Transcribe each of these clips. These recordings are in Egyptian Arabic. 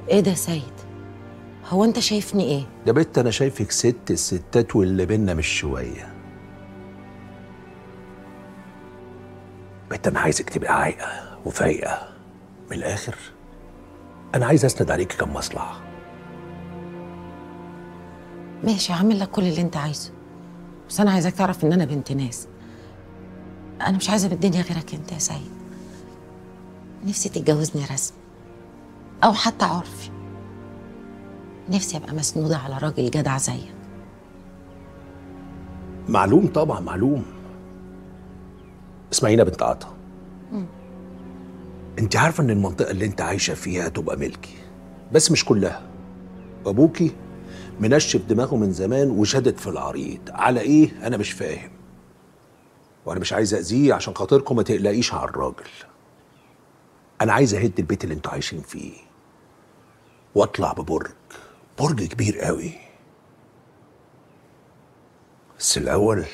ايه ده يا سيد هو انت شايفني ايه يا بت انا شايفك ست الستات واللي بينا مش شويه بت انا عايزك تبقى عايقه وفايقه من الاخر انا عايز اسند عليكي كم مصلحه ماشي هعمل لك كل اللي انت عايزه بس انا عايزاك تعرف ان انا بنت ناس انا مش عايزه بالدنيا غيرك انت يا سيد نفسي تتجوزني رسمي او حتى عرفي نفسي ابقى مسنوده على راجل جدع زيك معلوم طبعا معلوم اسمعينا بنت عطا انت عارفه ان المنطقه اللي انت عايشه فيها تبقى ملكي بس مش كلها وابوكي منشف دماغه من زمان وشدد في العريض على ايه انا مش فاهم وانا مش عايز اذيه عشان خاطركم ما تقلقيش على الراجل انا عايز اهد البيت اللي انتوا عايشين فيه واطلع ببرج برج كبير قوي بس الاول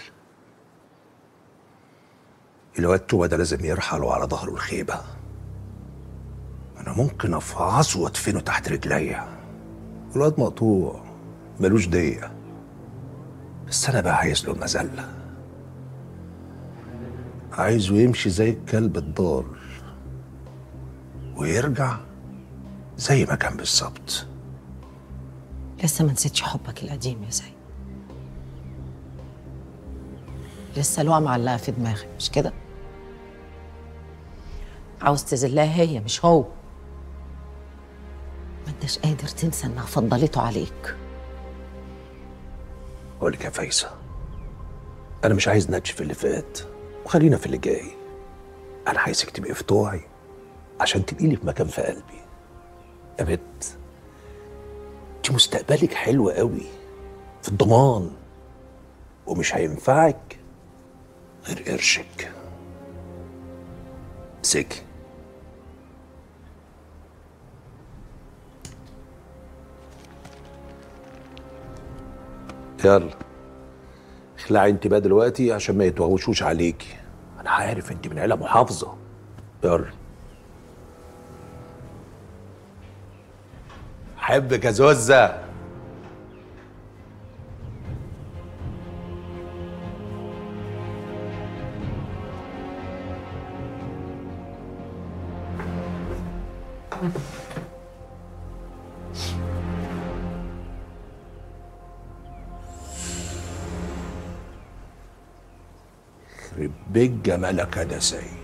الواد توبة ده لازم يرحل على ظهره الخيبة أنا ممكن أفعصه وأدفنه تحت رجليا الواد مقطوع ملوش دية بس أنا بقى عايز له المذلة عايزه يمشي زي الكلب الضال ويرجع زي ما كان بالظبط لسه ما نسيتش حبك القديم يا سيد لسه الوقعة معلقة في دماغك مش كده؟ عاوز تذلها هي مش هو ما انتش قادر تنسى انها فضلته عليك أقول لك يا فايزة أنا مش عايز نتش في اللي فات وخلينا في اللي جاي أنا عايزك تبقي في طوعي عشان تبقي لي في مكان في قلبي يا بت انت مستقبلك حلو قوي في الضمان ومش هينفعك غير قرشك سكي يلا اخلعي انت بقى دلوقتي عشان ما يتوغوشوش عليكي انا عارف انت من عيله محافظه يلا حبك يا زوزه يخرب بيت جمالك يا ده سيد